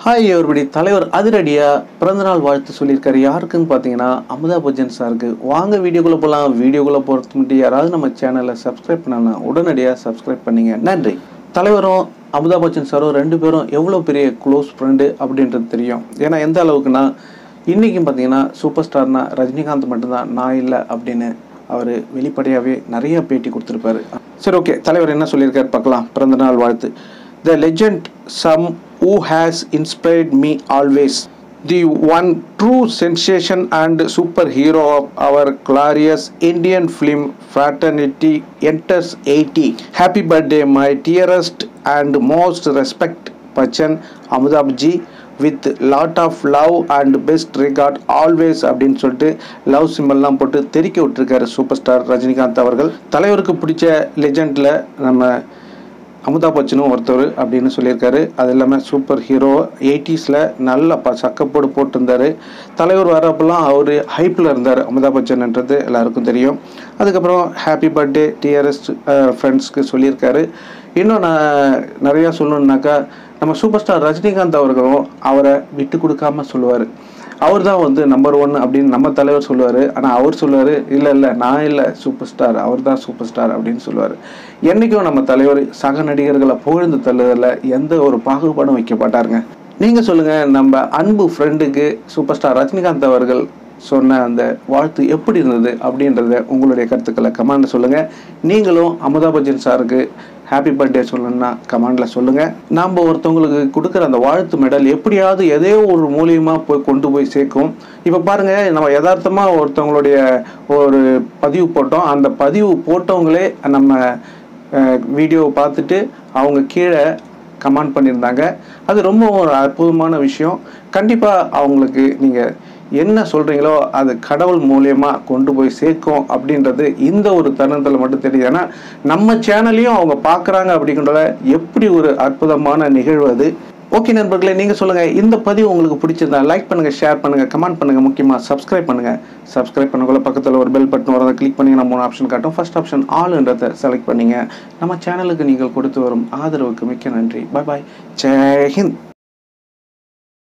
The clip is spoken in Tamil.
ஹாய் everybody தலைவர் அதிரடியாக பிறந்தநாள் வாழ்த்து சொல்லியிருக்காரு யாருக்குன்னு பார்த்தீங்கன்னா அமுதா பச்சன் சாருக்கு வாங்க வீடியோக்குள்ளே போகலாம் வீடியோக்குள்ளே போகிறதுக்கு முன்னாடி யாராவது நம்ம சேனலை சப்ஸ்கிரைப் பண்ணலாம் உடனடியாக சப்ஸ்கிரைப் பண்ணீங்க நன்றி தலைவரும் அமுதா பச்சன் சாரும் ரெண்டு பேரும் எவ்வளோ பெரிய க்ளோஸ் ஃப்ரெண்டு அப்படின்றது தெரியும் ஏன்னா எந்த அளவுக்குன்னா இன்றைக்கும் பார்த்தீங்கன்னா சூப்பர் ஸ்டார்னா ரஜினிகாந்த் மட்டும்தான் நான் இல்லை அப்படின்னு அவர் வெளிப்படையாகவே நிறைய பேட்டி கொடுத்துருப்பாரு சரி ஓகே தலைவர் என்ன சொல்லியிருக்காரு பார்க்கலாம் பிறந்தநாள் வாழ்த்து the legend some who has inspired me always the one true sensation and superhero of our glorious Indian film fraternity enters 80 happy birthday my dearest and most respect Bachchan Amitabh with lot of love and best regard always அப்படின்னு சொல்லிட்டு லவ் சிம்பிள்லாம் போட்டு தெறிக்க விட்டுருக்காரு சூப்பர் ஸ்டார் ரஜினிகாந்த் அவர்கள் தலைவருக்கு பிடிச்ச லெஜண்டில் நம்ம அமுதா பச்சனும் ஒருத்தர் அப்படின்னு சொல்லியிருக்காரு அது இல்லாமல் சூப்பர் ஹீரோ எயிட்டிஸில் நல்ல ப சக்கப்போடு போட்டிருந்தார் தலைவர் வரப்பெல்லாம் அவர் ஹைப்பில் இருந்தார் அமுதா பச்சன்ன்றது எல்லாருக்கும் தெரியும் அதுக்கப்புறம் ஹாப்பி பர்த்டே டிஆர்எஸ் ஃப்ரெண்ட்ஸ்க்கு சொல்லியிருக்காரு இன்னும் நான் நிறையா சொல்லணுன்னாக்கா நம்ம சூப்பர் ஸ்டார் ரஜினிகாந்த் அவர்களும் அவரை விட்டு கொடுக்காம சொல்லுவார் அவர் தான் வந்து நம்பர் ஒன் அப்படின்னு நம்ம தலைவர் சொல்லுவார் ஆனால் அவர் சொல்லுவார் இல்லை இல்லை நான் இல்லை சூப்பர் ஸ்டார் அவர் தான் சூப்பர் ஸ்டார் அப்படின்னு சொல்லுவார் என்றைக்கும் நம்ம தலைவர் சக நடிகர்களை புகழ்ந்து தள்ளுறதில் எந்த ஒரு பாகுபாடும் வைக்க மாட்டாருங்க நீங்கள் சொல்லுங்கள் நம்ம அன்பு ஃப்ரெண்டுக்கு சூப்பர் ஸ்டார் ரஜினிகாந்த் அவர்கள் சொன்ன அந்த வாழ்த்து எப்படி இருந்தது அப்படின்றத உங்களுடைய கருத்துக்களை கமெண்ட்ல சொல்லுங்கள் நீங்களும் அமுதா பச்சன் சாருக்கு ஹாப்பி பர்த்டே சொல்லணும்னா கமெண்டில் சொல்லுங்கள் நாம் ஒருத்தவங்களுக்கு கொடுக்குற அந்த வாழ்த்து மெடல் எப்படியாவது எதையோ ஒரு மூலியமாக போய் கொண்டு போய் சேர்க்கும் இப்போ பாருங்கள் நம்ம யதார்த்தமாக ஒருத்தவங்களுடைய ஒரு பதிவு போட்டோம் அந்த பதிவு போட்டவங்களே நம்ம வீடியோவை பார்த்துட்டு அவங்க கீழே கமெண்ட் பண்ணியிருந்தாங்க அது ரொம்ப ஒரு அற்புதமான விஷயம் கண்டிப்பாக அவங்களுக்கு நீங்கள் என்ன சொல்கிறீங்களோ அது கடவுள் மூலியமாக கொண்டு போய் சேர்க்கும் அப்படின்றது இந்த ஒரு தருணத்தில் மட்டும் தெரியுது ஏன்னா நம்ம சேனலையும் அவங்க பார்க்குறாங்க அப்படின்றத எப்படி ஒரு அற்புதமான நிகழ்வு அது ஓகே நண்பர்களே நீங்கள் சொல்லுங்கள் இந்த பதிவு உங்களுக்கு பிடிச்சிருந்தா லைக் பண்ணுங்கள் ஷேர் பண்ணுங்கள் கமெண்ட் பண்ணுங்கள் முக்கியமாக சப்ஸ்கிரைப் பண்ணுங்கள் சப்ஸ்கிரைப் பண்ணக்குள்ள பக்கத்தில் ஒரு பெல் பட்டன் வரதை கிளிக் பண்ணி மூணு ஆப்ஷன் காட்டும் ஃபர்ஸ்ட் ஆப்ஷன் ஆளுன்றதை செலக்ட் பண்ணிங்க நம்ம சேனலுக்கு நீங்கள் கொடுத்து வரும் ஆதரவுக்கு மிக்க நன்றி பாய் பாய் ஜெய் ஹிந்த்